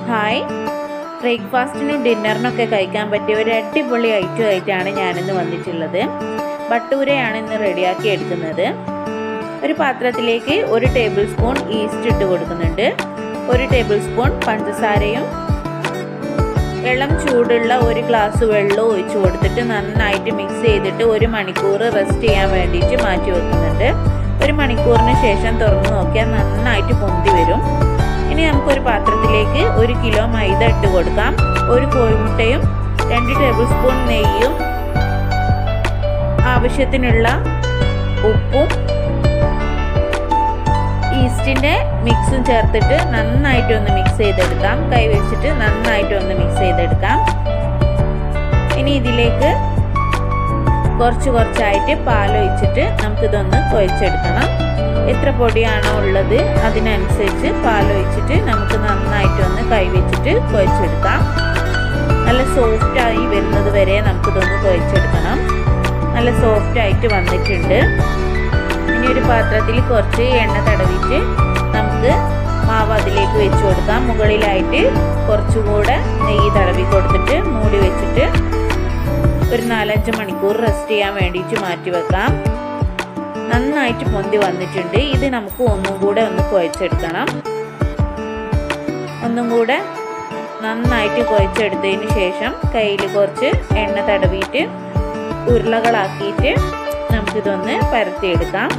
hi ബ്രേക്ക്ഫാസ്റ്റിനും ഡിന്നറിനൊക്കെ കഴിക്കാൻ പറ്റിയ ഒരു അടിപൊളി ഐറ്റം ആയിട്ടാണ് ഞാനിന്ന് വന്നിട്ടുള്ളത് ബട്ടൂരയാണ് ഇന്ന് റെഡിയാക്കി എടുക്കുന്നത് ഒരു പാത്രത്തിലേക്ക് ഒരു ടേബിൾ സ്പൂൺ ഈസ്റ്റ് ഇട്ട് കൊടുക്കുന്നുണ്ട് ഒരു ടേബിൾ സ്പൂൺ പഞ്ചസാരയും ഇളം ചൂടുള്ള ഒരു ഗ്ലാസ് വെള്ളം ഒഴിച്ചു കൊടുത്തിട്ട് നന്നായിട്ട് മിക്സ് ചെയ്തിട്ട് ഒരു മണിക്കൂർ റെസ്റ്റ് ചെയ്യാൻ വേണ്ടിയിട്ട് മാറ്റി വെക്കുന്നുണ്ട് ഒരു മണിക്കൂറിന് ശേഷം തുറന്നു നോക്കിയാൽ നന്നായിട്ട് പൊന്തി വരും ഇനി നമുക്കൊരു പാത്രത്തിലേക്ക് ഒരു കിലോ മൈദ ഇട്ട് കൊടുക്കാം ഒരു കോഴിമുട്ടയും രണ്ട് ടേബിൾ സ്പൂൺ നെയ്യും ആവശ്യത്തിനുള്ള ഉപ്പും ഈസ്റ്റിൻ്റെ മിക്സും ചേർത്തിട്ട് നന്നായിട്ട് ഒന്ന് മിക്സ് ചെയ്തെടുക്കാം കൈ വെച്ചിട്ട് നന്നായിട്ട് ഒന്ന് മിക്സ് ചെയ്തെടുക്കാം ഇനി ഇതിലേക്ക് കുറച്ച് കുറച്ചായിട്ട് പാലൊഴിച്ചിട്ട് നമുക്കിതൊന്ന് കുഴച്ചെടുക്കണം എത്ര പൊടിയാണോ ഉള്ളത് അതിനനുസരിച്ച് പാലൊഴിച്ചിട്ട് നമുക്ക് നന്നായിട്ട് ഒന്ന് കൈ വെച്ചിട്ട് കുഴച്ചെടുക്കാം നല്ല സോഫ്റ്റായി വരുന്നത് വരെ നമുക്കിതൊന്ന് കുഴച്ചെടുക്കണം നല്ല സോഫ്റ്റായിട്ട് വന്നിട്ടുണ്ട് ഇനി ഒരു പാത്രത്തിൽ കുറച്ച് എണ്ണ തടവിച്ച് നമുക്ക് മാവ് അതിലേക്ക് വെച്ച് കൊടുക്കാം മുകളിലായിട്ട് കുറച്ചുകൂടെ നെയ്യ് തടവി കൊടുത്തിട്ട് മൂടി വെച്ചിട്ട് ഒരു നാലഞ്ച് മണിക്കൂർ റെസ്റ്റ് ചെയ്യാൻ വേണ്ടിയിട്ട് മാറ്റി വെക്കാം നന്നായിട്ട് പൊന്തി വന്നിട്ടുണ്ട് ഇത് നമുക്ക് ഒന്നും കൂടെ ഒന്ന് കുഴച്ചെടുക്കണം ഒന്നും കൂടെ നന്നായിട്ട് കുഴച്ചെടുത്തതിന് ശേഷം കയ്യിൽ കുറച്ച് എണ്ണ തടവിയിട്ട് ഉരുളകളാക്കിയിട്ട് നമുക്കിതൊന്ന് പരത്തിയെടുക്കാം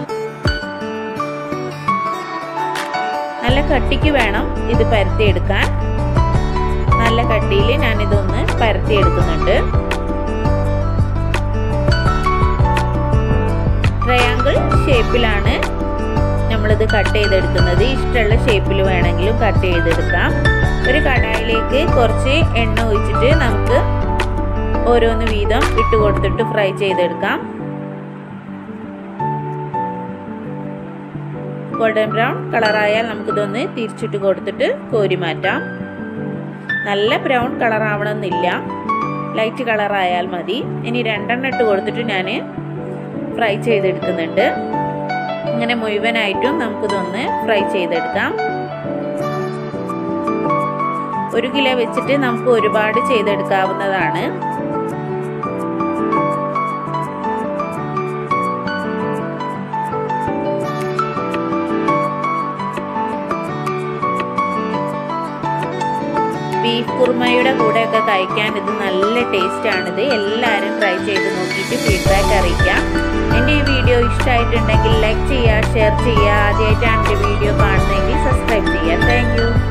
നല്ല കട്ടിക്ക് വേണം ഇത് പരത്തിയെടുക്കാൻ നല്ല കട്ടിയിൽ ഞാനിതൊന്ന് പരത്തിയെടുക്കുന്നുണ്ട് ട്രയാങ്കിൾ ഷേപ്പിലാണ് നമ്മളിത് കട്ട് ചെയ്തെടുക്കുന്നത് ഇഷ്ടമുള്ള ഷേപ്പിൽ വേണമെങ്കിലും കട്ട് ചെയ്തെടുക്കാം ഒരു കടായിലേക്ക് കുറച്ച് എണ്ണ ഒഴിച്ചിട്ട് നമുക്ക് ഓരോന്ന് വീതം ഇട്ട് കൊടുത്തിട്ട് ഫ്രൈ ചെയ്തെടുക്കാം ഗോൾഡൻ ബ്രൗൺ കളറായാൽ നമുക്കിതൊന്ന് തിരിച്ചിട്ട് കൊടുത്തിട്ട് കോരി മാറ്റാം നല്ല ബ്രൗൺ കളർ ആവണമെന്നില്ല ലൈറ്റ് കളറായാൽ മതി ഇനി രണ്ടെണ്ണം ഇട്ട് കൊടുത്തിട്ട് ഞാൻ ഫ്രൈ ചെയ്തെടുക്കുന്നുണ്ട് ഇങ്ങനെ മുഴുവനായിട്ടും നമുക്കിതൊന്ന് ഫ്രൈ ചെയ്തെടുക്കാം ഒരു കിലോ വെച്ചിട്ട് നമുക്ക് ഒരുപാട് ചെയ്തെടുക്കാവുന്നതാണ് ബീഫ് കുർമയുടെ കൂടെയൊക്കെ കഴിക്കാൻ ഇത് നല്ല ടേസ്റ്റാണിത് എല്ലാവരും ട്രൈ ചെയ്ത് നോക്കിയിട്ട് ഫീഡ്ബാക്ക് അറിയിക്കാം എൻ്റെ ഈ വീഡിയോ ഇഷ്ടമായിട്ടുണ്ടെങ്കിൽ ലൈക്ക് ചെയ്യുക ഷെയർ ചെയ്യുക ആദ്യമായിട്ടാണ് എൻ്റെ വീഡിയോ കാണുന്നതെങ്കിൽ സബ്സ്ക്രൈബ് ചെയ്യുക താങ്ക്